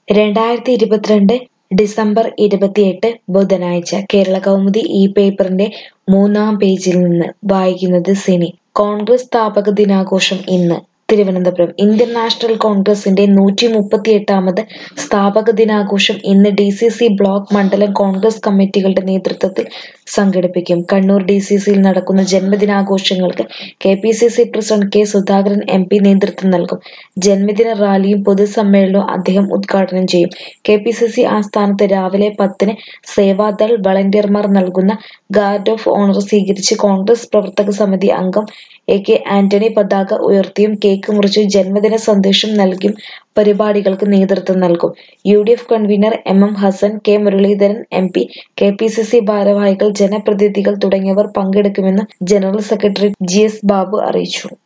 രണ്ടായിരത്തി ഇരുപത്തിരണ്ട് ഡിസംബർ ഇരുപത്തിയെട്ട് ബുധനാഴ്ച കേരള കൗമുദി ഈ പേപ്പറിന്റെ മൂന്നാം പേജിൽ നിന്ന് വായിക്കുന്നത് സിനി കോൺഗ്രസ് സ്ഥാപക ദിനാഘോഷം ഇന്ന് തിരുവനന്തപുരം ഇന്ത്യൻ നാഷണൽ കോൺഗ്രസിന്റെ നൂറ്റി മുപ്പത്തിയെട്ടാമത് സ്ഥാപക ദിനാഘോഷം ഇന്ന് ഡി സി സി ബ്ലോക്ക് മണ്ഡലം കോൺഗ്രസ് കമ്മിറ്റികളുടെ നേതൃത്വത്തിൽ സംഘടിപ്പിക്കും കണ്ണൂർ ഡി സി സിയിൽ നടക്കുന്ന ജന്മദിനാഘോഷങ്ങൾക്ക് K P C C president K Sudhakaran M P നേതൃത്വം നൽകും ജന്മദിന റാലിയും പൊതുസമ്മേളനവും അദ്ദേഹം ഉദ്ഘാടനം ചെയ്യും കെ പി സി സി ആസ്ഥാനത്ത് രാവിലെ പത്തിന് സേവാദൾ വളണ്ടിയർമാർ നൽകുന്ന ഗാർഡ് ഓഫ് ഓണർ സ്വീകരിച്ച് കോൺഗ്രസ് പ്രവർത്തക സമിതി അംഗം എ കെ ആന്റണി പതാക ഉയർത്തിയും കേക്ക് മുറിച്ചും ജന്മദിന സന്ദേശം നൽകിയും പരിപാടികൾക്ക് നേതൃത്വം നൽകും U D F convener M M Hassan K Muraleedharan M P K P C C ഭാരവാഹികൾ ജനപ്രതിനിധികൾ തുടങ്ങിയവർ പങ്കെടുക്കുമെന്ന് general secretary G S Babu അറിയിച്ചു